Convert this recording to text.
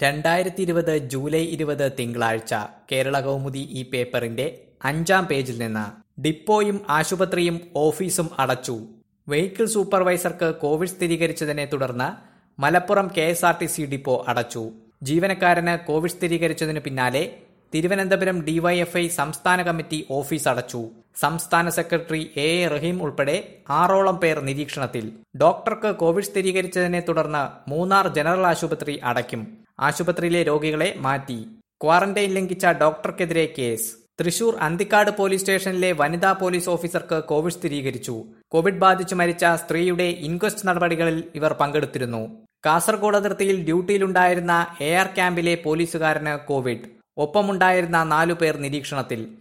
രണ്ടായിരത്തി ഇരുപത് ജൂലൈ ഇരുപത് തിങ്കളാഴ്ച കേരള കൗമുദി ഈ പേപ്പറിന്റെ അഞ്ചാം പേജിൽ നിന്ന് ഡിപ്പോയും ആശുപത്രിയും ഓഫീസും അടച്ചു വെഹിക്കിൾ സൂപ്പർവൈസർക്ക് കോവിഡ് സ്ഥിരീകരിച്ചതിനെ തുടർന്ന് Malappuram K S R T C depot അടച്ചു ജീവനക്കാരന് കോവിഡ് സ്ഥിരീകരിച്ചതിനു പിന്നാലെ തിരുവനന്തപുരം ഡിവൈഎഫ്ഐ സംസ്ഥാന കമ്മിറ്റി ഓഫീസ് അടച്ചു സംസ്ഥാന സെക്രട്ടറി എ എ റഹീം ഉൾപ്പെടെ ആറോളം പേർ നിരീക്ഷണത്തിൽ ഡോക്ടർക്ക് കോവിഡ് സ്ഥിരീകരിച്ചതിനെ തുടർന്ന് മൂന്നാർ ജനറൽ ആശുപത്രി അടയ്ക്കും ആശുപത്രിയിലെ രോഗികളെ മാറ്റി ക്വാറന്റൈൻ ലംഘിച്ച ഡോക്ടർക്കെതിരെ കേസ് തൃശൂർ അന്തിക്കാട് പോലീസ് സ്റ്റേഷനിലെ വനിതാ പോലീസ് ഓഫീസർക്ക് കോവിഡ് സ്ഥിരീകരിച്ചു കോവിഡ് ബാധിച്ചു മരിച്ച സ്ത്രീയുടെ ഇൻക്വസ്റ്റ് നടപടികളിൽ ഇവർ പങ്കെടുത്തിരുന്നു കാസർഗോഡ് അതിർത്തിയിൽ ഡ്യൂട്ടിയിലുണ്ടായിരുന്ന എയർ ക്യാമ്പിലെ പോലീസുകാരന് കോവിഡ് ഒപ്പമുണ്ടായിരുന്ന നാലു പേർ നിരീക്ഷണത്തിൽ